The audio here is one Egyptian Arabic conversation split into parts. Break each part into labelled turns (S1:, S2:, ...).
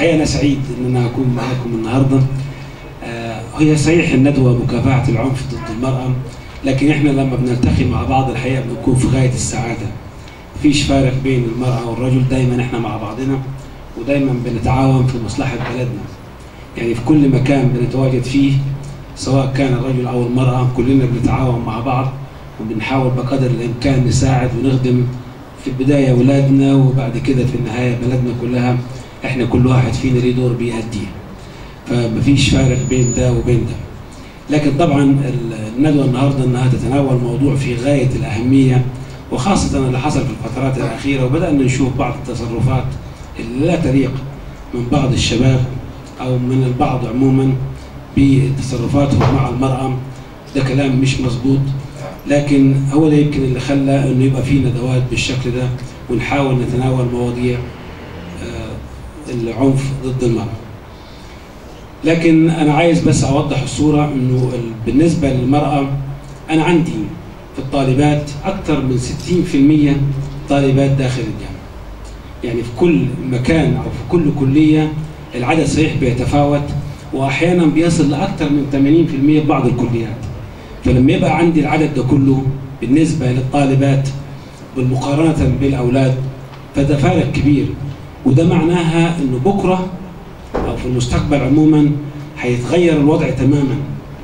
S1: الحقيقه انا سعيد ان انا اكون معكم النهارده آه، هي صحيح الندوه مكافحه العنف ضد المراه لكن احنا لما بنلتقي مع بعض الحقيقه بنكون في غايه السعاده مفيش فارق بين المراه والرجل دايما احنا مع بعضنا ودايما بنتعاون في مصلحه بلدنا يعني في كل مكان بنتواجد فيه سواء كان الرجل او المراه كلنا بنتعاون مع بعض وبنحاول بقدر الامكان نساعد ونخدم في البدايه اولادنا وبعد كده في النهايه بلدنا كلها احنا كل واحد فينا ليه دور بيأديه فمفيش فارق بين ده وبين ده لكن طبعا الندوه النهارده انها تتناول موضوع في غايه الاهميه وخاصه اللي حصل في الفترات الاخيره وبدانا نشوف بعض التصرفات اللي لا تليق من بعض الشباب او من البعض عموما بتصرفاتهم مع المراه ده كلام مش مظبوط لكن هو ده يمكن اللي خلى انه يبقى في ندوات بالشكل ده ونحاول نتناول مواضيع آه، العنف ضد المراه. لكن انا عايز بس اوضح الصوره انه ال- بالنسبه للمراه انا عندي في الطالبات اكثر من 60% طالبات داخل الجامعه. يعني في كل مكان او في كل كليه العدد صحيح بيتفاوت واحيانا بيصل لاكثر من 80% في بعض الكليات. فلما يبقى عندي العدد ده كله بالنسبة للطالبات بالمقارنة بالأولاد فده فارق كبير وده معناها أنه بكرة أو في المستقبل عموما هيتغير الوضع تماما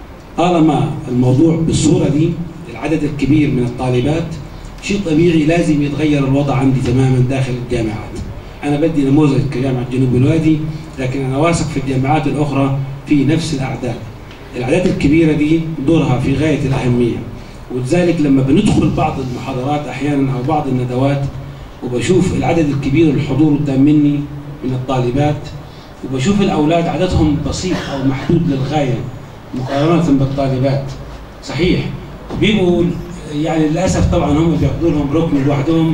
S1: طالما الموضوع بالصورة دي العدد الكبير من الطالبات شيء طبيعي لازم يتغير الوضع عندي تماما داخل الجامعات أنا بدي نموذج كجامعة جنوب الوادي لكن أنا واثق في الجامعات الأخرى في نفس الأعداد الأعداد الكبيرة دي دورها في غاية الأهمية ولذلك لما بندخل بعض المحاضرات أحيانا أو بعض الندوات وبشوف العدد الكبير الحضور قدام مني من الطالبات وبشوف الأولاد عددهم بسيط أو محدود للغاية مقارنة بالطالبات صحيح بيبقوا يعني للأسف طبعا هم بياخدوا لهم ركن لوحدهم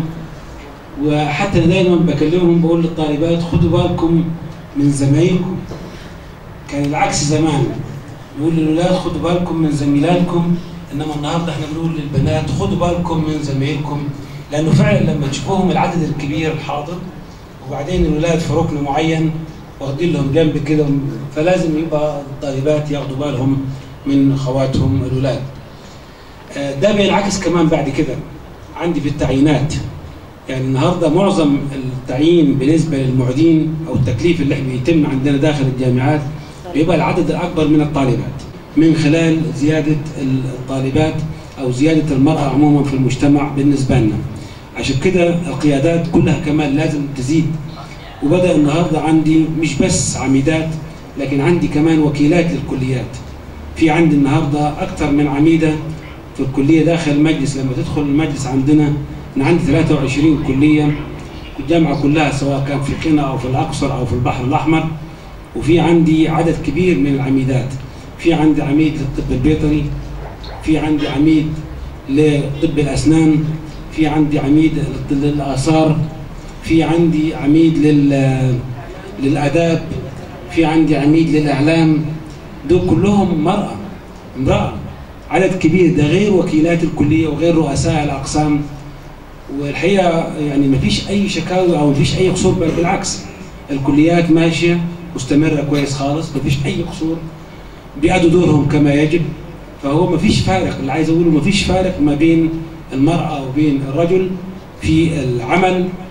S1: وحتى أنا دايما بكلمهم بقول للطالبات خدوا بالكم من زمايلكم كان العكس زمان نقول للولاد خدوا بالكم من زميلاتكم انما النهارده احنا بنقول للبنات خدوا بالكم من زمايلكم لانه فعلا لما تشوفوهم العدد الكبير الحاضر وبعدين الولاد في ركن معين واخدين لهم جنب كده فلازم يبقى الطالبات ياخدوا بالهم من اخواتهم الولاد. آه، ده بينعكس كمان بعد كده عندي في التعيينات يعني النهارده معظم التعيين بالنسبه للمعيدين او التكليف اللي بيتم عندنا داخل الجامعات بيبقى العدد الاكبر من الطالبات من خلال زياده الطالبات او زياده المراه عموما في المجتمع بالنسبه لنا. عشان كده القيادات كلها كمان لازم تزيد وبدا النهارده عندي مش بس عميدات لكن عندي كمان وكيلات للكليات. في عندي النهارده اكثر من عميده في الكليه داخل المجلس لما تدخل المجلس عندنا انا عندي 23 كليه الجامعه كلها سواء كان في قنا او في الاقصر او في البحر الاحمر وفي عندي عدد كبير من العميدات في عندي عميد للطب البيطري في عندي عميد لطب الاسنان في عندي عميد للاثار في عندي عميد لل للاداب في عندي عميد للاعلام دول كلهم مراه امراه عدد كبير ده غير وكيلات الكليه وغير رؤساء الاقسام والحقيقه يعني ما فيش اي شكاوى او ما فيش اي قصور بل بالعكس الكليات ماشيه مستمره كويس خالص ما فيش اي قصور بيأدوا دورهم كما يجب فهو ما فيش فارق اللي عايز اقوله ما فيش فارق ما بين المراه وبين الرجل في العمل